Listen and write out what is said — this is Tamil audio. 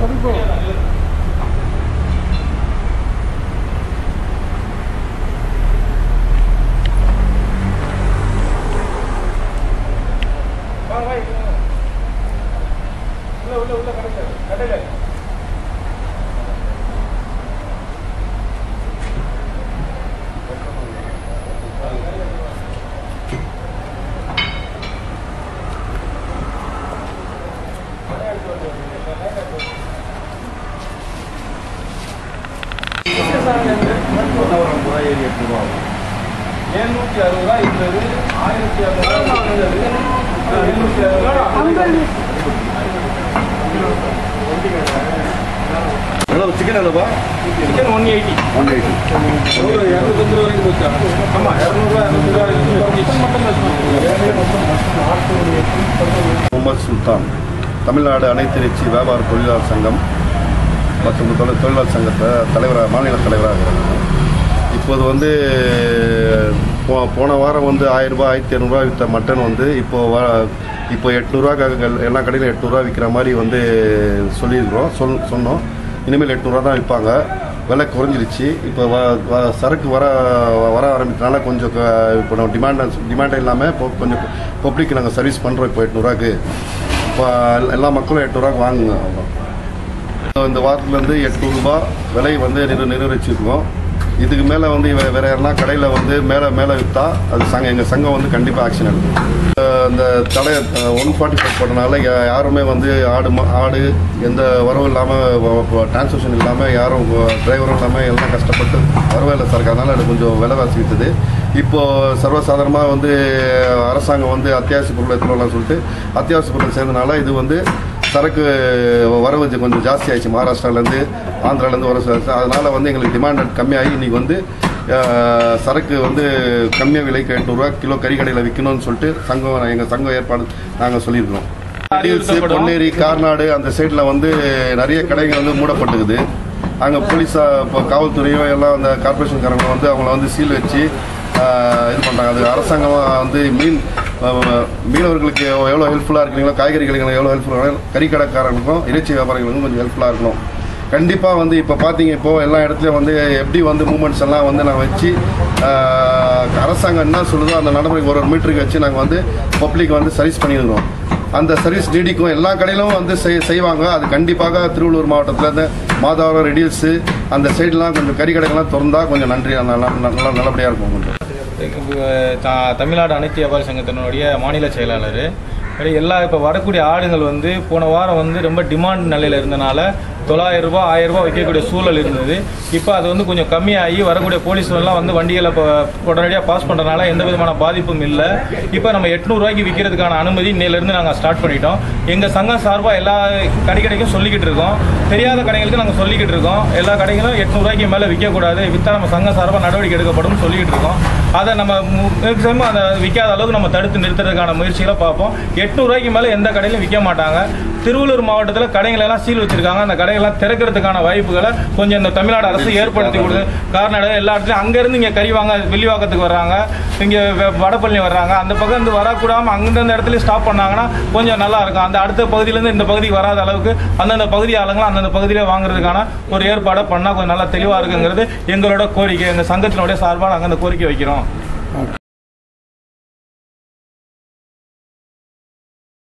எழுநூத்தி அறுபது ரூபா இருந்தது ஆயிரத்தி அறுநூறு இருந்தது எழுநூத்தி அறுபது எவ்வளோ சிக்கன் எவ்வளோப்பா chicken one eighty one eighty ஒரு இரநூத்தஞ்சு ரூபா வரைக்கும் போச்சா ஆமா இரநூறுவா இரநூத்தி முகமது சுல்தான் தமிழ்நாடு அனைத்திருச்சி வியாபார தொழிலாளர் சங்கம் மற்றும் தொழில் தொழிலாளர் சங்கத்தை தலைவராக மாநில தலைவராக இருக்கிறாங்க இப்போது வந்து போ போன வாரம் வந்து ஆயிரம் ரூபாய் ஆயிரத்தி இரநூறுவா விற்ற மட்டன் வந்து இப்போ வ இப்போ எட்நூறுவாக்காக எல்லா கடையிலும் எட்நூறுவா விற்கிற மாதிரி வந்து சொல்லியிருக்கிறோம் சொல் சொன்னோம் இனிமேல் எட்நூறுவா தான் விற்பாங்க விலை குறைஞ்சிருச்சு இப்போ வ வ- சரக்கு வர வர ஆரம்பித்தனால கொஞ்சம் க- இப்போ நம்ம டிமாண்ட் டிமாண்டே இல்லாமல் இப்போ கொஞ்சம் பப்ளிக் நாங்கள் சர்வீஸ் பண்ணுறோம் இப்போ எட்நூறுவாக்கு இப்போ எல்லா மக்களும் எட்நூறுவாக்கு வாங்குங்க அவ்வளோ இந்த வாரத்துலேருந்து எட்நூறுபா விலை வந்து நிர் நிர்ணயிச்சிருக்கோம் இதுக்கு மேலே வந்து வே- வேற யாருன்னா கடையில் வந்து மேலே மேலே விற்றா அது சங்கம் எங்கள் சங்கம் வந்து கண்டிப்பாக ஆக்ஷன் எடுக்கும் அஹ் இந்த தடை ஒன் ஃபார்ட்டி ஃபைவ் போட்டனால யா- யாருமே வந்து ஆடு ம- ஆடு எந்த வரவும் இல்லாமல் டிரான்ஸ்மிஷன் இல்லாமல் யாரும் டிரைவரும் இல்லாமல் எல்லாம் கஷ்டப்பட்டு வரவே இல்லை சார் அதனால் அது கொஞ்சம் விலைவாசி விற்றுது இப்போது சர்வசாதாரணமாக வந்து அரசாங்கம் வந்து அத்தியாவசிய பொருள் எடுத்துகிட்டு வரலாம்னு சொல்லிட்டு அத்தியாவசிய பொருள் சேர்ந்தனால இது வந்து சரக்கு வரவு இது கொஞ்சம் ஜாஸ்தி ஆயிடுச்சு மகாராஷ்டிராலேருந்து ஆந்திராலேருந்து வர சரக்கு. அதனால வந்து எங்களுக்கு டிமாண்ட் கம்மியாகி இன்னைக்கு வந்து அஹ், சரக்கு வந்து கம்மியாக விலைக்கு எட்நூறுரூவா கிலோ கறி கடையில் விற்கணும்னு சொல்லிட்டு சங்கம் எங்கள் சங்கம் ஏற்பாடு நாங்கள் சொல்லியிருக்கிறோம் ஹில்ஸு, பொன்னேரி கார்நாடு அந்த சைடில் வந்து நிறைய கடைகள் வந்து மூடப்பட்டுக்குது அங்கே போலீஸா இப்போ காவல்துறையும் எல்லாம் அந்த கார்பரேஷன்காரங்க வந்து அவங்கள வந்து சீல் வச்சு ஆஹ், இது பண்ணுறாங்க அது அரசாங்கம் வந்து மீன் ஆஹ், மீனவர்களுக்கு எவ்வளோ ஹெல்ப்ஃபுல்லாக இருக்கிறீங்களோ காய்கறி கடைகளுக்கு எவ்வளோ ஹெல்ப்ஃபுல்லாக கறி கடைக்காரங்களுக்கும் இறைச்சி வியாபாரிகளுக்கும் கொஞ்சம் ஹெல்ப்ஃபுல்லாக இருக்கணும் கண்டிப்பாக வந்து இப்போ பார்த்தீங்க இப்போ எல்லா இடத்துலையும் வந்து எப்படி வந்து மூமெண்ட்ஸ் எல்லாம் வந்து நான் வச்சு ஆஹ், அரசாங்கம் என்ன சொல்லுதோ அந்த நடைமுறைக்கு ஒரு ஒரு மீட்டருக்கு வச்சு நாங்கள் வந்து பப்ளிக் வந்து சர்வீஸ் பண்ணியிருக்கிறோம் அந்த சர்வீஸ் நீடிக்கும் எல்லா கடையிலும் வந்து செய் செய்வாங்க அது கண்டிப்பாக திருவள்ளூர் மாவட்டத்தில் இந்த மாதாவரம் ரெடியூஸு அந்த சைட்லாம் கொஞ்சம் கறி கடைகள்லாம் திறந்தா கொஞ்சம் நன்றி நல்லா நல்லா நல்லபடியாக இருக்கும் கொஞ்சம் த- தமிழ்நாடு அனைத்து வியாபாரி சங்கத்தினுடைய மாநில செயலாளர் எல்லா இப்போ வரக்கூடிய ஆடுகள் வந்து போன வாரம் வந்து ரொம்ப டிமாண்ட் நிலையில் இருந்தனால தொள்ளாயிரம் ரூபாய் ஆயிரம் ரூபாய் வைக்கக்கூடிய சூழல் இருந்தது இப்போ அது வந்து கொஞ்சம் கம்மியாகி வரக்கூடிய போலீஸ் எல்லாம் வந்து வண்டிகளை இப்போ உடனடியாக பாஸ் பண்ணுறதுனால எந்த விதமான பாதிப்பும் இல்லை இப்போ நம்ம எட்நூறுவாய்க்கு விற்கிறதுக்கான அனுமதி இன்னையிலேருந்து நாங்கள் ஸ்டார்ட் பண்ணிட்டோம் எங்கள் சங்கம் சார்பாக எல்லா கடை கடைக்கும் சொல்லிக்கிட்டு இருக்கோம் தெரியாத கடைகளுக்கு நாங்கள் சொல்லிக்கிட்டு இருக்கோம் எல்லா கடைகளும் எட்நூறுவாய்க்கு மேலே விற்கக்கூடாது விற்றா நம்ம சங்கம் சார்பாக நடவடிக்கை எடுக்கப்படும் சொல்லிக்கிட்டு இருக்கோம் அதை நம்ம மேக்ஸிமம் அதை விற்காத அளவுக்கு நம்ம தடுத்து நிறுத்துறதுக்கான முயற்சிகளை பார்ப்போம் எட்நூறுவாய்க்கு மேலே எந்த கடையிலும் விற்க மாட்டாங்க திருவள்ளூர் மாவட்டத்தில் கடைகளை எல்லாம் சீல் வச்சிருக்காங்க அந்த கடைகள்லாம் திறக்கிறதுக்கான வாய்ப்புகளை கொஞ்சம் இந்த தமிழ்நாடு அரசு ஏற்படுத்தி கொடுது கார்நாடு எல்லா இடத்துலையும் அங்கேருந்து இங்கே கறி வாங்க வெள்ளிவாக்கத்துக்கு வர்றாங்க இங்கே வடபழனி வர்றாங்க அந்த பக்கம் இருந்து வரக்கூடாமல் அந்தந்த இடத்துல ஸ்டாப் பண்ணாங்கன்னா கொஞ்சம் நல்லா இருக்கும் அந்த அடுத்த பகுதியிலேருந்து இந்த பகுதிக்கு வராத அளவுக்கு அந்தந்த பகுதி ஆளுங்களும் அந்தந்த பகுதியில் வாங்குறதுக்கான ஒரு ஏற்பாடை பண்ணால் கொஞ்சம் நல்லா தெளிவாக இருக்குங்கிறது எங்களோட கோரிக்கை எங்கள் சங்கத்தினுடைய சார்பாக நாங்கள் அந்த கோரிக்கை வைக்கிறோம்